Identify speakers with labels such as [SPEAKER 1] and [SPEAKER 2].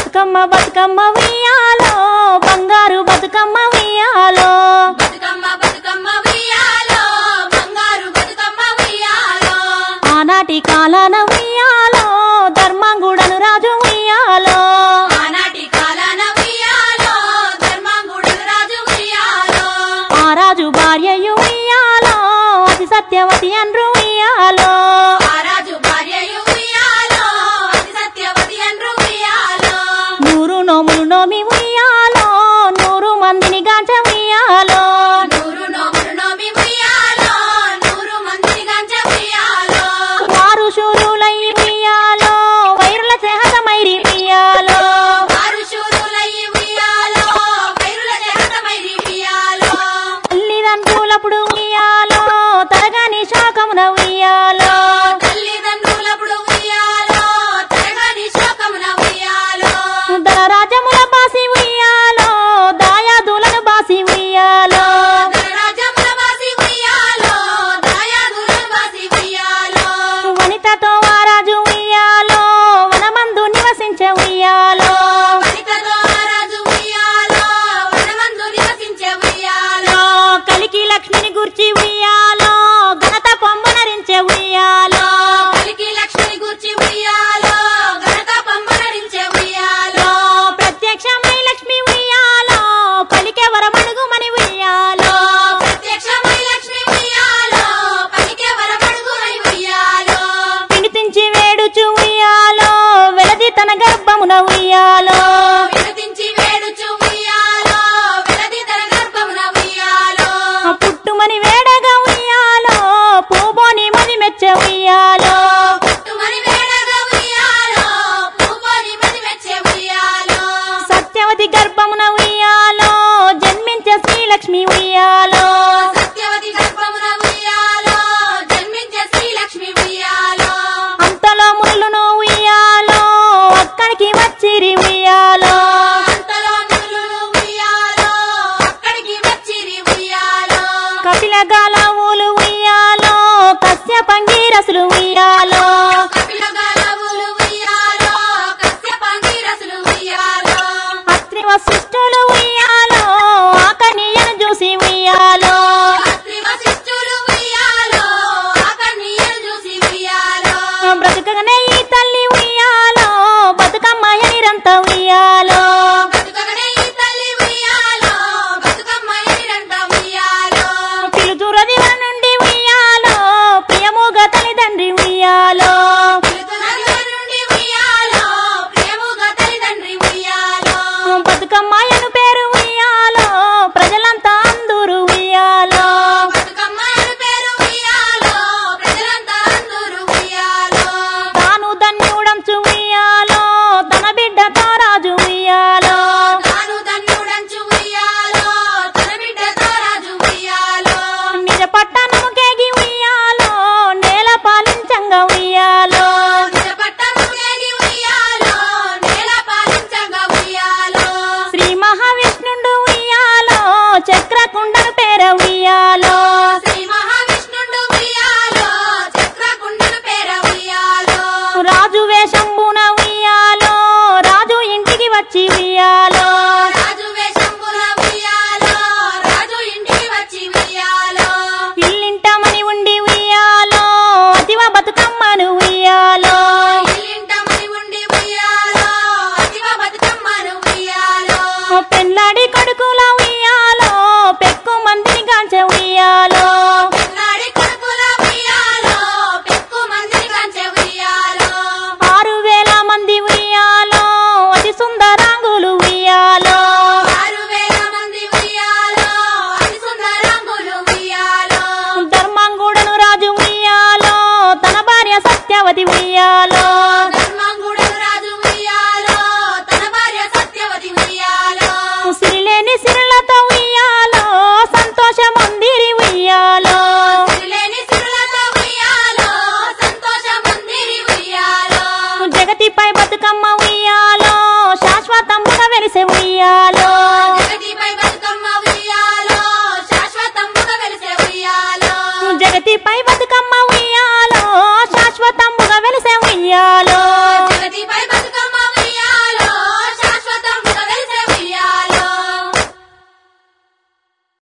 [SPEAKER 1] బతుకమ్మ బతుకమ్మ ఉయ్యాలో బంగారు బతుకమ్మ ఉయ్యాలో
[SPEAKER 2] బతుకమ్మ బతుకమ్మ ఉయ్యాలో బంగారు బతుకమ్మ ఉయ్యాలో
[SPEAKER 1] ఆనాటి కాలాన ఉయ్యాలో ధర్మంగుడను రాజు ఉయ్యాలో
[SPEAKER 2] ఆనాటి కాలాన ఉయ్యాలో ధర్మంగుడు రాజు ఉయ్యాలో
[SPEAKER 1] ఆ రాజు భార్యయు ఉయ్యాలో అతి సత్యవతి అండ్రు ఉయ్యాలో
[SPEAKER 2] ఆ రాజు భార్యయు ఉయ్యాలో అతి సత్యవతి అండ్రు ఉయ్యాలో
[SPEAKER 1] నూరు నోములు నోమి ఉయ్యాలో నూరు మందిని గాంచ ఉయ్యాలో
[SPEAKER 2] నూరు నోములు నోమి ఉయ్యాలో నూరు మందిని గంజ ఉయ్యాలో
[SPEAKER 1] వారు శూరులై ఉయ్యాలో వైరుల చేహతమైరి ఉయ్యాలో
[SPEAKER 2] వారు శూరులయ్యి ఉయ్యాలో వైరుల దేహతమైరి ఉయ్యాలో
[SPEAKER 1] తల్లిదండ్రులప్పుడు ఉయ్యాలో తరగని శాకమున ఉయ్యాలో
[SPEAKER 2] తల్లిదండ్రులప్పుడు ఉయ్యాలో తరగని శోకమున ఉయ్యాలో
[SPEAKER 1] ధన రాజ్యముల బాసి ఉయ్యాలో దాయాదులను బాసి ఉయ్యాలో
[SPEAKER 2] ధనరాజముల వాసి ఉయ్యాలో దాయాదులను వాసి ఉయ్యాలో
[SPEAKER 1] వనితతో వారాజు ఉయ్యాలో వనమందు నివసించే ఉయ్యాలో
[SPEAKER 2] వనితతో ఆ రాజు ఉయ్యాలో వనమందు నివసించే ఉయ్యాలో
[SPEAKER 1] కలికి లక్ష్మిని గుర్చి ఉయ్యాలో ఘనత పొమ్మనరించే ఉయ్యాలో
[SPEAKER 2] కలికి లక్ష్మి గూర్చి ఉయ్యాలో ఘనత పంపనరించే ఉయ్యాలో
[SPEAKER 1] ప్రత్యక్షమై లక్ష్మి ఉయ్యాలో పలికే వరమడుగుమని ఉయ్యాలో
[SPEAKER 2] ప్రత్యక్షమై లక్ష్మి ఉయ్యాలో పలికే వరమడుగునై ఉయ్యాలో
[SPEAKER 1] వినిపించి వేడుచు ఉయ్యాలో వెలది తన గర్భమున ఉయ్యాలో
[SPEAKER 2] విడతించి వేడుచు ఉయ్యాలో వెలది తన గర్భమున ఉయ్యాలో
[SPEAKER 1] పుట్టుమని వేడగా ఉయ్యాలో పూబోని మది మెచ్చే ఉయ్యాలో
[SPEAKER 2] పుట్టుమని వేడగా ఉయ్యాలో పూపోని మది మెచ్చే ఉయ్యాలో
[SPEAKER 1] సత్యవతి గర్భమున ఉయ్యాలో జన్మించే శ్రీలక్ష్మి ఉయ్యాలో
[SPEAKER 2] సత్యవతి గర్భమున ఉయ్యాలో జన్మించే శ్రీలక్ష్మి ఉయ్యాలో
[SPEAKER 1] అంతలో ముళ్ళును ఉయ్యాలో అక్కడికి వచ్చిరి ఉయ్యాలో
[SPEAKER 2] అంతలో మునులు ఉయ్యాలో అక్కడికి వచ్చిరి ఉయ్యాలో
[SPEAKER 1] కపిల గాలవులు ఉయ్యాలో కశ్యపంగీరసులు ఉయ్యాలో
[SPEAKER 2] కపిల గాలవులు ఉయ్యాలో కశ్యపాంగిరసులు ఉయ్యాలో
[SPEAKER 1] అత్రి వశిష్ఠులు ఉయ్యాలో ఆకనియను చూసి ఉయ్యాలో
[SPEAKER 2] అత్రి వశిష్ఠులు ఉయ్యాలో ఆకర్ణీయులు చూసి ఉయ్యాలో
[SPEAKER 1] బ్రతుకగానే ఈ తల్లి ఉయ్యాలో బతుకమ్మ ఎనిరంత ఉయ్యాలో